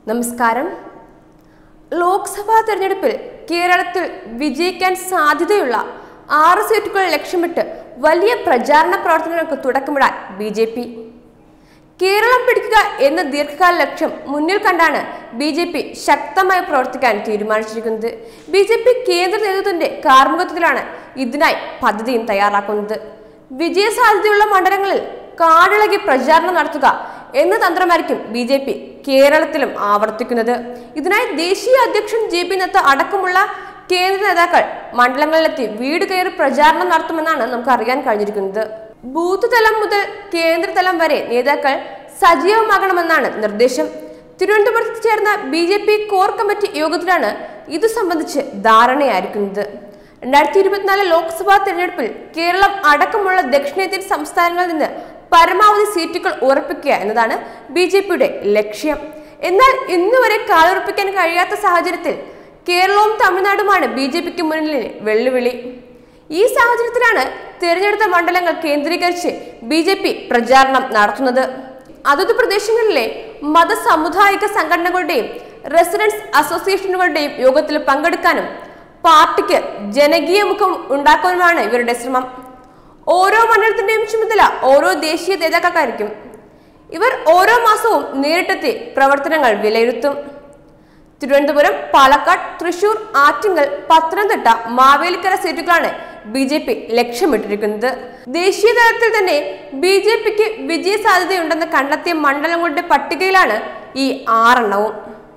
നമസ്കാരം ലോക്സഭാ തെരഞ്ഞെടുപ്പിൽ കേരളത്തിൽ വിജയിക്കാൻ സാധ്യതയുള്ള ആറ് സീറ്റുകൾ ലക്ഷ്യമിട്ട് വലിയ പ്രചാരണ പ്രവർത്തനങ്ങൾക്ക് തുടക്കമിടാൻ ബി ജെ പി കേരളം പിടിക്കുക എന്ന ദീർഘകാല ലക്ഷ്യം മുന്നിൽ കണ്ടാണ് ബി ജെ പി ശക്തമായി പ്രവർത്തിക്കാൻ തീരുമാനിച്ചിരിക്കുന്നത് ബി ജെ പി കേന്ദ്ര നേതൃത്വത്തിന്റെ കാർമ്മികത്വത്തിലാണ് ഇതിനായി പദ്ധതിയും തയ്യാറാക്കുന്നത് വിജയസാധ്യതയുള്ള മണ്ഡലങ്ങളിൽ കാടിളകി പ്രചാരണം നടത്തുക എന്ന തന്ത്രമായിരിക്കും ബി ജെ പി കേരളത്തിലും ആവർത്തിക്കുന്നത് ഇതിനായി ദേശീയ അധ്യക്ഷൻ ജെ പി നദ്ദ അടക്കമുള്ള കേന്ദ്ര നേതാക്കൾ മണ്ഡലങ്ങളിലെത്തി വീട് കയറി പ്രചാരണം നടത്തുമെന്നാണ് നമുക്ക് അറിയാൻ കഴിഞ്ഞിരിക്കുന്നത് ബൂത്ത് തലം മുതൽ കേന്ദ്ര തലം വരെ നേതാക്കൾ സജീവമാകണമെന്നാണ് നിർദ്ദേശം തിരുവനന്തപുരത്ത് ചേർന്ന B J P core committee യോഗത്തിലാണ് ഇതു സംബന്ധിച്ച് ധാരണയായിരിക്കുന്നത് രണ്ടായിരത്തി ഇരുപത്തിനാല് ലോക്സഭാ തെരഞ്ഞെടുപ്പിൽ കേരളം അടക്കമുള്ള ദക്ഷിണേന്ത്യൻ സംസ്ഥാനങ്ങളിൽ നിന്ന് പരമാവധി സീറ്റുകൾ ഉറപ്പിക്കുക എന്നതാണ് ബി ജെ പിയുടെ ലക്ഷ്യം എന്നാൽ ഇന്നുവരെ കാലുറപ്പിക്കാൻ കഴിയാത്ത സാഹചര്യത്തിൽ കേരളവും തമിഴ്നാടുമാണ് ബി ജെ പിക്ക് മുന്നിലെ വെല്ലുവിളി ഈ സാഹചര്യത്തിലാണ് തിരഞ്ഞെടുത്ത മണ്ഡലങ്ങൾ കേന്ദ്രീകരിച്ച് ബി ജെ പി പ്രചാരണം നടത്തുന്നത് അതത് പ്രദേശങ്ങളിലെ മതസാമുദായിക സംഘടനകളുടെയും റെസിഡൻസ് അസോസിയേഷനുകളുടെയും യോഗത്തിൽ പങ്കെടുക്കാനും പാർട്ടിക്ക് ജനകീയ മുഖം ഉണ്ടാക്കാനുമാണ് ഇവരുടെ ശ്രമം ഓരോ മണ്ഡലത്തിന്റെയും ചുമതല ഓരോ ദേശീയ നേതാക്കൾക്കായിരിക്കും ഇവർ ഓരോ മാസവും നേരിട്ടെത്തി പ്രവർത്തനങ്ങൾ വിലയിരുത്തും തിരുവനന്തപുരം പാലക്കാട് തൃശൂർ ആറ്റിങ്ങൽ പത്തനംതിട്ട മാവേലിക്കര സീറ്റുകളാണ് ബി ജെ പി ലക്ഷ്യമിട്ടിരിക്കുന്നത് ദേശീയ തലത്തിൽ തന്നെ ബി ജെ പിക്ക് വിജയ സാധ്യതയുണ്ടെന്ന് കണ്ടെത്തിയ മണ്ഡലങ്ങളുടെ പട്ടികയിലാണ് ഈ ആറെണ്ണവും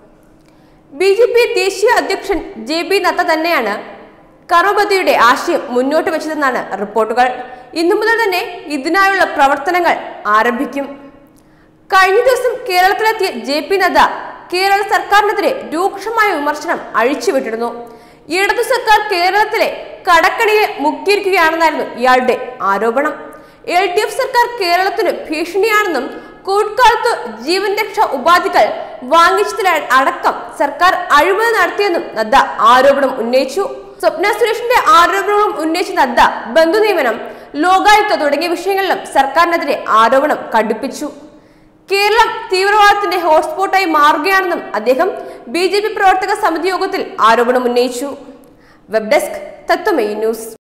ബി ജെ പി ദേശീയ അധ്യക്ഷൻ ജെ ബി നദ്ദ തന്നെയാണ് കർമ്മപതിയുടെ ആശയം മുന്നോട്ട് വെച്ചതെന്നാണ് റിപ്പോർട്ടുകൾ ഇന്നു മുതൽ തന്നെ ഇതിനായുള്ള പ്രവർത്തനങ്ങൾ ആരംഭിക്കും കഴിഞ്ഞ ദിവസം കേരളത്തിലെത്തിയ ജെ പി നദ്ദ കേരള സർക്കാരിനെതിരെ രൂക്ഷമായ വിമർശനം അഴിച്ചുവിട്ടിരുന്നു ഇടതു സർക്കാർ കേരളത്തിലെ കടക്കണിയെ മുക്കിയിരിക്കുകയാണെന്നായിരുന്നു ഇയാളുടെ ആരോപണം എൽ ഡി എഫ് സർക്കാർ കേരളത്തിന് ഭീഷണിയാണെന്നും കോവിഡ് കാലത്ത് ജീവൻ രക്ഷാ ഉപാധികൾ വാങ്ങിച്ചതിൽ അടക്കം സർക്കാർ അഴിമതി നടത്തിയെന്നും നദ്ദ ആരോപണം ഉന്നയിച്ചു സ്വപ്ന സുരേഷിന്റെ ആരോപണങ്ങളും ഉന്നയിച്ച നദ്ദ ബന്ധു നിയമനം ലോകായുക്ത തുടങ്ങിയ വിഷയങ്ങളിലും സർക്കാരിനെതിരെ ആരോപണം കടുപ്പിച്ചു കേരളം തീവ്രവാദത്തിന്റെ ഹോട്ട്സ്പോട്ടായി മാറുകയാണെന്നും അദ്ദേഹം ബി ജെ പി പ്രവർത്തക സമിതി യോഗത്തിൽ ആരോപണം ഉന്നയിച്ചു വെബ് ഡെസ്ക് തത്വമയി ന്യൂസ്